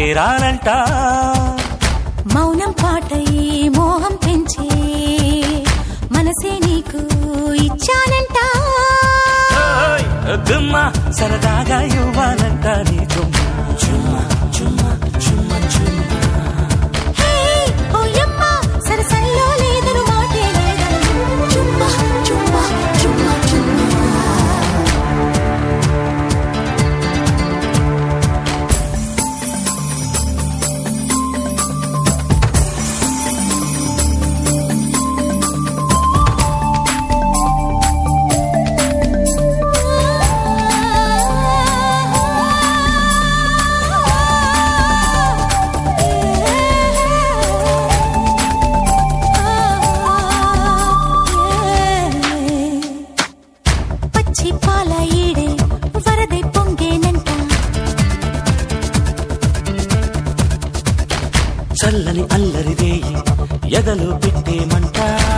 చేరాలంట మౌనం పాటై మోహం పెంచే మనసే నీకు ఇచ్చానంట ఓయ్, గుమ్మ సరదాగా ఇవ్వాలంట నీ చుమ్మ చుమ్మ చుమ్మ చుమ్మ చుమ్మ హే ఓయమ్మ సరసల్లో లేదరు మాటే లేదను చుమ్మా చుమ్మా చుమ్మా చుమ్మా పచ్చి పాల ఈడే వరదై పొంగేనంట చల్లని అల్లరి వేయి ఎదలు పెట్టేమంట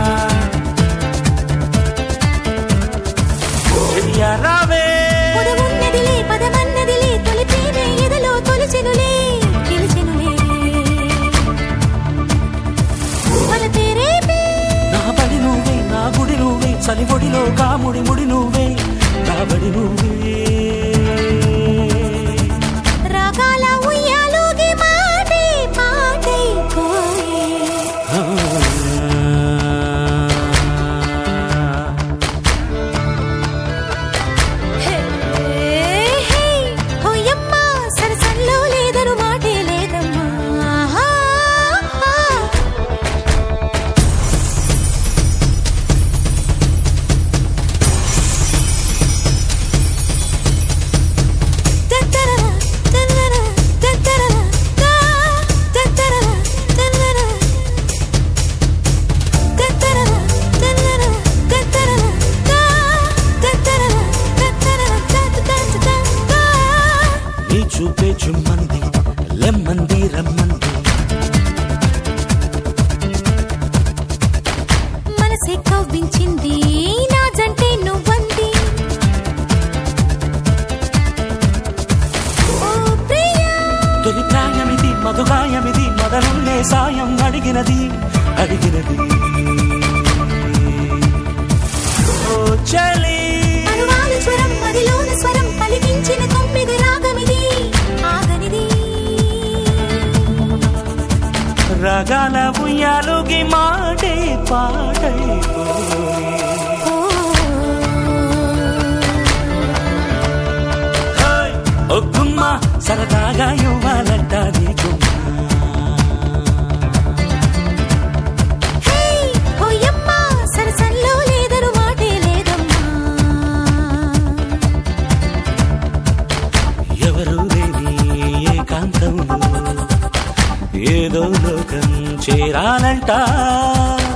చెయ్య రావే పొదవున్నదిలే పదమన్నదిలే తొలి ప్రేమే ఎదలో తొలిచెనులే గెలిచెనులే వలపే రేపే నా బడి నువ్వే నా గుడి నువ్వే చలివొడిలో కాముడి ముడి నువ్వే కాబడి నువ్వే రాగాల ఉయ్యాలోగి మాటే పాటై పోయే ఆ. హే హే హోయమ్మ సరసల్లో లేదను మాటే లేదమ్మా ఆహా, ఆహా. తత్తరర, తన్నర, తత్తరర, తా, తత్తరర, తన్నర. తత్తరర, తన్నర, తత్తరర, తా, తత్తరర, తత్తరర, తత్తరర, తా. నీ చూపే చుమ్మంది లెమ్మంది రమ్మంది మనసే కవ్వించింది నా జంటే నువ్వంది ఓ ప్రియా తొలి ప్రాయమిది మధుగాయమిది మొదలున్నే సాయం అడిగినది అడిగినది ఓ చలి అనువాల స్వరం మదిలోన స్వరం పలికించిన తొమ్మిది రాగమిది ఆగనిది రగాల ఉయ్యాలుగి మాటే పాటైపోయి ఓ హోయ్, ఓ గుమ్మ సరదాగా ఇవ్వాలంట నీ గుమ్మ హే ఓయమ్మ సరసల్లో లేదరు మాటే లేదమ్మా ఎవరు లేని ఏకాంతంలో ఏదో లోకం చేరాలంట